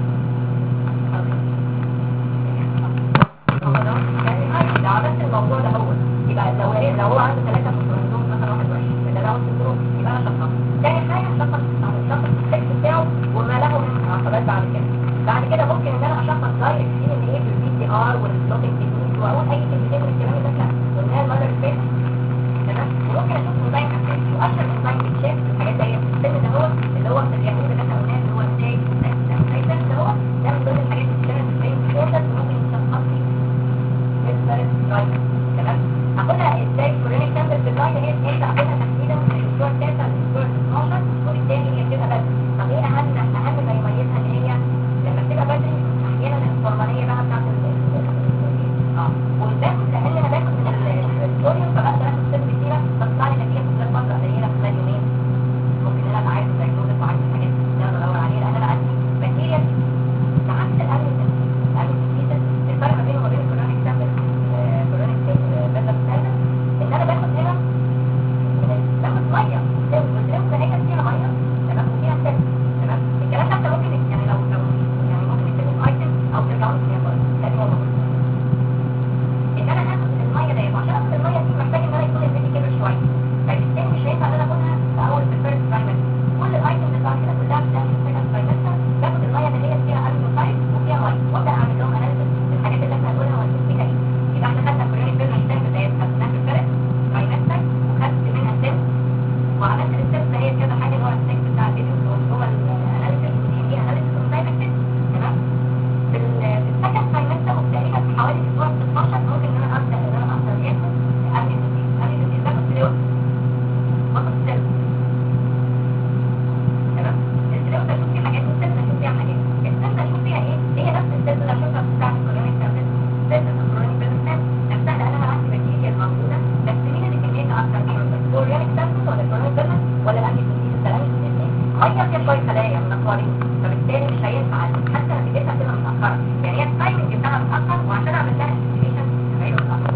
يعني هاي ده بس الموضوع ده هو يبقى لو هي لو هو عنده ثلاثة كروموسوم مثلا 21 ده داون سندروم يبقى انا شخص تاني حاجة شخص على الشخص السكس بتاعه وما له من عقبات بعد كده بعد كده ممكن ان انا اشخص دايركت سين ان ايه في البي سي ار والبلوتنج تكنيك واقول اي كلمتين من الكلام اللي احنا قلناها المره اللي فاتت تمام وممكن اشوف انزيم اكتيفيتي واشهر انزيم بيتشاف في الحاجات دي السن ده هو اللي هو اليهود اللي احنا قلناه اللي هو ازاي ازاي ده هو ده من ضمن الحاجات اللي بتشتغل في البرين بروسس ممكن تشخص لي بالفرق رايت تمام هاخدها ازاي كورينيك سامبل في اللاين هي انت هاخدها تحديدا من الاسبوع التاسع للاسبوع ال 12 الاسبوع الثاني هي بتبقى بدري طب ايه اهم اهم ما يميزها ان هي لما بتبقى بدري احيانا الهرمونيه بقى بتاعت ال ال- ال- اه باخد لان انا باخد من السوريوم فبقدر اخد ست كتيره تطلع لي نتيجه في خلال فتره قليله خلال يومين ممكن ان انا عايز دايجنوزس وعايز الحاجات اللي انا بدور عليها لان انا عندي ماتيريال عكس الامن الامن الفرق ما بينه وما بين الكورونيك سامبل الكورونيك بيتا سامبل ان انا باخد هنا باخد ميه والسيلز ده هي فيها ميه تمام وفيها سيلز تمام الكلام ده انت ممكن يعني لو لو يعني ممكن يكتبوا ايتم او ترجعوا له فيها برضه لان هو موجود ان انا هاخد الميه ديت وعشان اخد الميه دي محتاج ان انا يكون الفيديو كبر شويه فبالتالي مش هينفع ان انا اخدها في اول في الفيرست ترايمستر كل الايتم اللي بعد كده كلها بتعمل في السكند ترايمستر باخد الميه اللي هي فيها امينو سايت وفيها ميه وابدا اعمل لهم اناليسيس الحاجات اللي احنا هنقولها وهنشوف فيها ايه يبقى احنا خدنا كوريونيك بيرن ستاند بتاعت خدناها في الفيرست ترايمستر وخدت منها سيلز وعملت السيلز هي كذا حاجه اللي هو السيلز بتاع الفيديو جوه الاناليسيس ودي دي اناليسيس ودايركت تمام في السكند ترايمستر وتقريبا حوالي اسبوع 16 ممكن ان انا ابدا ان انا اقدر اخد امني ديزيز امني ديزيز باخد فلويد باخد سيلز تمام الفلويد اشوف فيه حاجات والسيلز اشوف فيها حاجات السيلز اشوف فيها ايه هي نفس السيلز اللي اشوفها بتاعت الكورونيك سيلز سيلز الكورونيك بيزنس نفسها لان انا عندي ماتيريال موجوده بس مين اللي كميتها اكتر فيهم الكورونيك سيلز ولا الكورونيك بيزنس ولا الامني ديزيز الامني ديزيز ميه فيها شويه خلايا من اقوالين فبالتالي مش هينفع حتى نتيجتها تبقى متاخره يعني هي التايمنج بتاعها متاخر وعشان اعمل لها انفستيجيشن هيبقى متاخر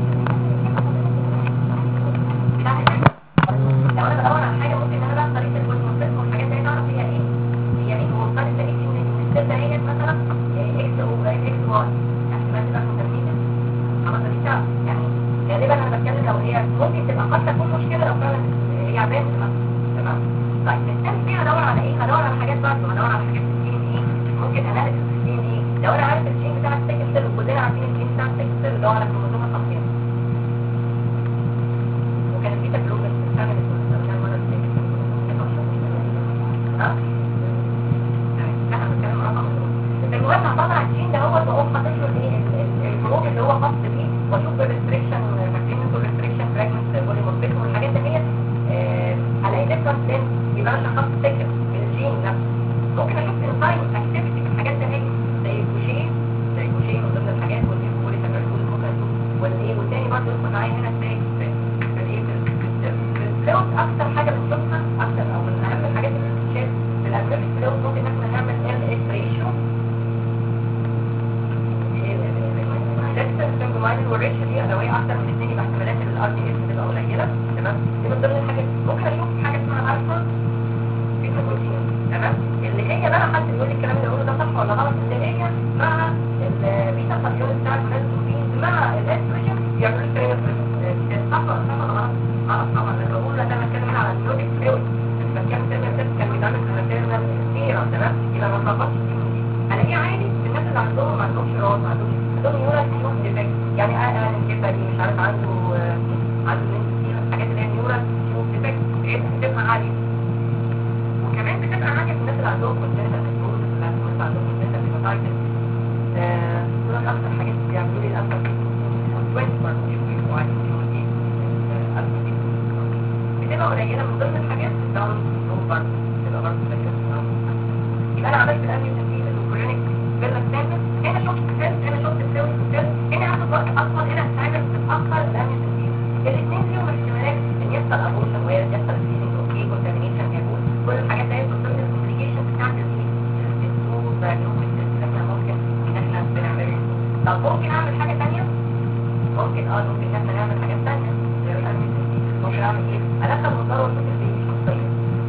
بتاع لو انا بدور على حاجه ممكن ان انا بقى طريقه البوليمورفيزم والحاجات دي اعرف هي ايه هي ايه وصلت لقيت ان الست دهيت مثلا اكس او اكس واي احتمال تبقى كونتامينيتد اما ماليش دعوه يعني غالبا انا بتكلم لو هي ممكن تبقى قد تكون مشكله لو فعلا هي عباد مثلا تمام طيب الثاني دي هدور على ايه هدور على حاجات برضه هدور على حاجات في الدي ان ايه ممكن اناليسيس في الدي ان ايه لو انا عارف الجين بتاع السكن سيل وكلنا عارفين الجين بتاع السكن سيل اللي هو على كروموسوم الخمسين وكان في تجربه بتستعمل استخدام مرض السكن ها احنا بنتكلم رقم المهم هطلع الجين ده هو واقوم حاطط له الايه الجروب اللي هو خاص بيه واشوف الريستريكشن فاكرين انتوا الريستريكشن فراجمنت بوليمورفيزم والحاجات دي هي الاقي ديفرنس بين يبقى انا شخصت سكن الجين نفسه ممكن اشوف انزايم اكتيفيتي في الحاجات دي هي زي الكوشين زي الكوشين من ضمن الحاجات والنيوكولي سكرتول ممكن اشوف والايه والتاني برضه يدخل معايا هنا ازاي في في الايه في الفلوت اكتر حاجه بنشوفها اكتر او من اهم الحاجات اللي بتتشاف في الادويه الفلوت ممكن ان احنا نعمل ال اس ريشيو والريشيو دي ادويه اكتر من الاثنين يبقى احتمالات الار دي اس تبقى قليله تمام دي من ضمن الحاجات ممكن اشوف حاجه اسمها الفا فيتا بروتين تمام اللي هي بقى حد بيقول لي الكلام اللي بقوله ده صح ولا غلط اللي هي مع البيتا فابيول بتاع البروتين مع الاستروجين يعملوا سترينر صح ولا صح ولا غلط؟ غلط طبعا انا بقول انا بتكلم هنا على النوديك فلويد بتكلم سترينر تيست كان بيتعمل على سترينر سيرم تمام يبقى ما تلخبطش الاقيه عادي الناس اللي عندهم ما عندهمش راس ما عندهمش عندهم نيورال تيوب ديفكت يعني انا الكبه دي مش عارف عنده عنده الحاجات اللي هي نيورال تيوب ديفكت بتبقى عاليه وكمان بتبقى عاليه في الناس اللي عندهم كونجنتال نيوروز الناس اللي عندهم كونجنتال هيباتايتس دول اكتر حاجات بيعملوا لي الالفا كويس برضه بيبقوا عايزين يقولوا ايه بتبقى قليله من ضمن الحاجات داون سندروم برضه بتبقى برضه فاكر يبقى انا عملت الاميون ديزيز والكورونيك فيرنس سامبل هنا شفت سيل هنا شفت فلويد وسيل هنا هاخد وقت اطول هنا السامبل بتتاخر الاميون ديزيز الاثنين فيهم احتمالات ان يحصل ابورشن وارد يحصل فيلينج اوكي كونتامينيشن يجوز كل الحاجات دي من ضمن الكومبليكيشن بتاعت السوق دايجنوستيك اللي احنا ممكن ان احنا بنعملها طب ممكن اعمل حاجه ثانيه ممكن اه ممكن ان احنا نعمل حاجات ثانيه غير الاميون ديزيز ممكن اعمل ايه ادخل مصدر واشوف الفيلينج شخصيا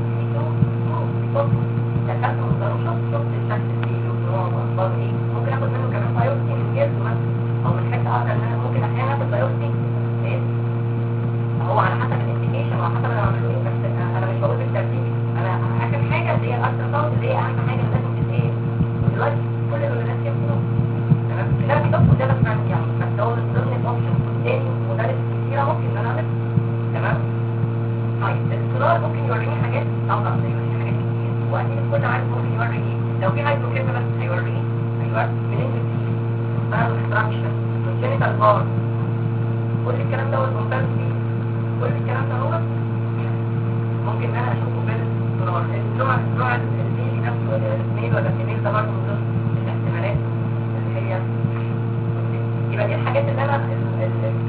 دخلت مصدر وشفت شفت الشكل الفيلينج نوع واخبار ايه ممكن اخد منه كمان بايوبسي من جلد مثلا او من حته اقدر ان انا ممكن احيانا اخد بايوبسي ايه هو على حسب الانديكيشن وعلى حسب انا بعمله ايه بس انا مش بقول بالترتيب انا اخر حاجه اللي هي الالترا ساوند اللي هي اهم حاجه اللي لازم تتقال ودلوقتي كل الولادات يمكنوا تمام ده في دكتور ده بس يعني بس هو من ضمن الاوبشن قدامي مدرس كتيره ممكن ان انا اعملها تمام طيب الاصرار ممكن يوريني حاجات طبعا يوريني حاجات كتير واكيد الكل عارف ممكن يوري ايه لو في هايدروكيفا بس هيوريني ايوه منين اسمها الاكستراكشن كونجنتال بار كل الكلام دوت ممتاز فيه كل الكلام ده هو ممكن ان انا اشوفه في الصناعة النوع النوع الفيلي نفسه الميل ولا الفيميل ده برضه من ضمن الاحتمالات اللي هي يبقى دي الحاجات اللي انا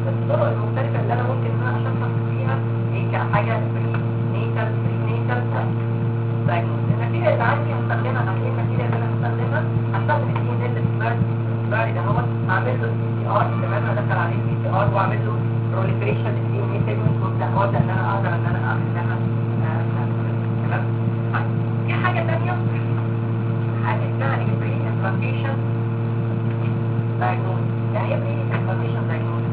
ادخل عليه بي سي ار واعمل له proliferation للدي ان اي سيجمنت وابدا وابدا ان انا اقدر ان انا اعمل لها آه، تمام طيب، في حاجه ثانيه حاجه اسمها البري امبلانتيشن diagnosis يعني ايه بري امبلانتيشن diagnosis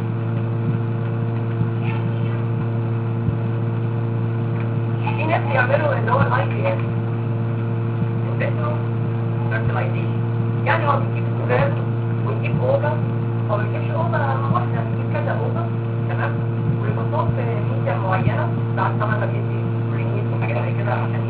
في ناس بيعملوا اللي هو الاي بي اس الفيترو fertilization يعني هو بيجيب سبرم ويجيب اوضه هو ما بيجيبش اوضه واحده بيجيب كذا اوضه تمام ويحطهم في ميديا معينه بعد طبعا ما بيدي برينيت وحاجات زي كده عشان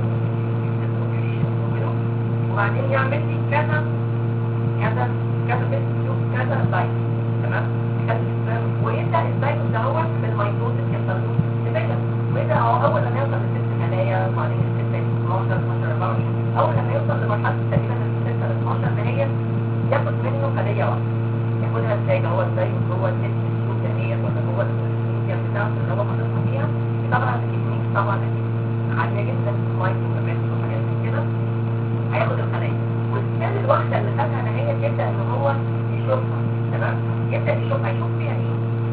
يدوا وبعدين يعمل لي كذا كذا كذا فيديو كذا سايت تمام كذا سبرم ويبدا السايت ده هو في الميتوزيس يحصل له ديفيجن ويبدا هو اول لما يوصل لست خلايا وبعدين الست 12 12 24 اول لما يوصل لمرحله تقريبا الست 12 فهي ياخد منه خليه واحده ياخدها ازاي ده هو ازاي هو الست السوق دهيت ولا هو الميديا بتاعته اللي هو حاططها فيها طبعا التكنيك طبعا عاليه جدا مايكرو كمان وحاجات زي كده هياخد الخلايا والسيل الواحده اللي خدها ده هي يبدا ان هو يشوفها تمام يبدا يشوفها يشوف فيها ايه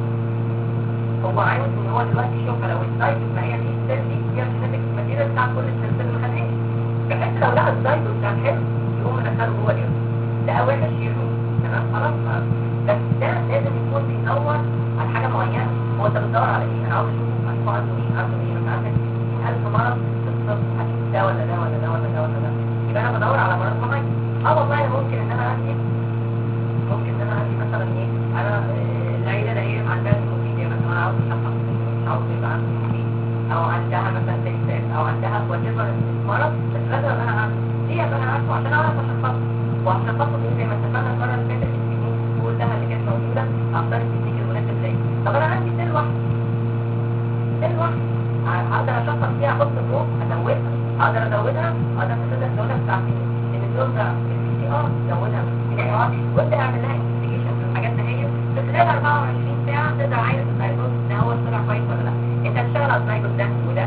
هو عاوز ان هو دلوقتي يشوفها لو السايت ما هي دي السيل دي هي الجينيتك ماتيريال بتاع كل السلسله اللي خدها بحيث لو لقى السايت كان حلو يقوم مدخله جوه اليوم لقى وحش يرمي تمام خلاص خلاص. بس ده لازم يكون بيدور على حاجه معينه هو انت بتدور على ايه انا عاوز اشوف اشوف عنده ايه عنده ايه مش عارف 60000 مرض بالظبط هشوف ده ولا ده ولا ده ولا ده ولا ده يبقى انا بدور على مرض معين اه والله أنا ممكن ان انا عندي ممكن ان انا عندي مثلا ايه انا آه، العيله ده ايه عندها هيموفيليا مثلا انا عاوز اشخص مش عاوز يبقى عندي هيموفيليا او عندها مثلا تيسات او عندها وات ايفر مرض بس لازم ان انا عارفه ليه ابقى انا عارفه عشان اعرف اشخصه وهشخصه ايه زي ما اتفقنا المره اللي فاتت التكنيك كلها اللي كانت موجوده اختار التكنيك المناسب ليا طب انا عندي سيل واحده سيل واحده هقدر اشخص فيها احط فوق ازودها اقدر ازودها اقدر ازودها الزودة بتاعتي ان الزوم ده البي سي ار زودها بالبي سي ار وابدا اعمل لها انفستيجيشن في الحاجات ده هي في خلال 24 ساعه تقدر عايز الزيجوت ده هو طلع كويس ولا لا انت هتشتغل على الزيجوت ده وده